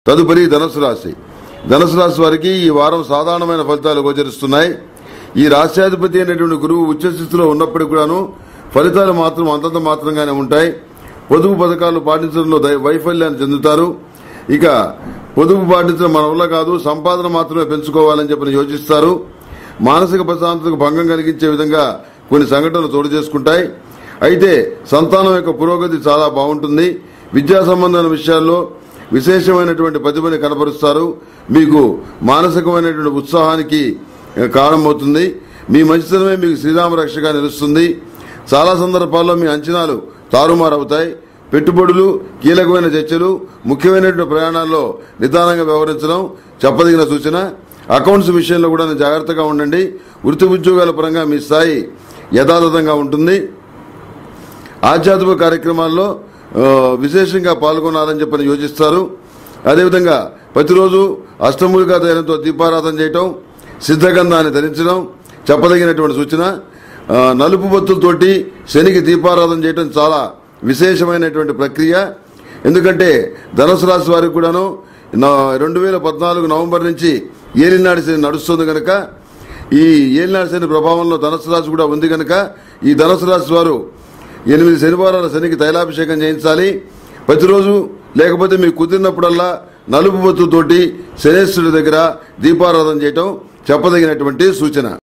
తదుపరి ధనుసు రాశి ధనుసు రాశి వారికి ఈ వారం సాధారణమైన ఫలితాలు గోచరిస్తున్నాయి ఈ రాష్ట్రాధిపతి అయినటువంటి గురువు ఉచ్చస్థితిలో ఉన్నప్పటికీ కూడాను ఫలితాలు మాత్రం అంతంత మాత్రంగానే ఉంటాయి పొదుపు పథకాలు పాటించడంలో దై- వైఫల్యాన్ని చెందుతారు ఇక పొదుపు పాటించడం మన వల్ల కాదు సంపాదన మాత్రమే పెంచుకోవాలని చెప్పి యోచిస్తారు మానసిక ప్రశాంతతకు భంగం కలిగించే విధంగా కొన్ని సంఘటనలు చోటు చేసుకుంటాయి అయితే సంతానం యొక్క పురోగతి చాలా బాగుంటుంది విద్యా సంబంధమైన విషయాల్లో విశేషమైనటువంటి ప్రతిభని కనపరుస్తారు మీకు మానసికమైనటువంటి ఉత్సాహానికి కారణమవుతుంది మీ మంచితనమే మీకు శ్రీరామ రక్షగా నిలుస్తుంది చాలా సందర్భాల్లో మీ అంచనాలు తారుమారవుతాయి పెట్టుబడులు కీలకమైన చర్చలు ముఖ్యమైనటువంటి ప్రయాణాల్లో నిదానంగా వ్యవహరించడం చెప్పదగిన సూచన అకౌంట్స్ విషయంలో కూడా జాగ్రత్తగా ఉండండి వృత్తి ఉద్యోగాల పరంగా మీ స్థాయి యథాతథంగా ఉంటుంది ఆధ్యాత్మిక కార్యక్రమాల్లో ఆ, విశేషంగా పాల్గొనాలని చెప్పని యోచిస్తారు అదేవిధంగా ప్రతిరోజు అష్టమూలికా తైలంతో దీపారాధన చేయటం సిద్ధగంధాన్ని ధరించడం చెప్పదగినటువంటి సూచన ఆ, నలుపు బొత్తులతోటి శనికి దీపారాధన చేయటం చాలా విశేషమైనటువంటి ప్రక్రియ ఎందుకంటే ధనుసు రాశి వారికి కూడాను రెండు వేల పద్నాలుగు నవంబర్ నుంచి ఏలినాడి శని నడుస్తుంది కనుక ఈ ఏలినాడి శని ప్రభావంలో ధనుసు రాశి కూడా ఉంది కనుక ఈ ధనుసు రాశి వారు ఎనిమిది శనివారాల శనికి తైలాభిషేకం చేయించాలి ప్రతిరోజు లేకపోతే మీకు కుదిరినప్పుడల్లా నలుపు బొత్తుతోటి శనేశ్వరుడి దగ్గర దీపారాధన చేయటం చెప్పదగినటువంటి సూచన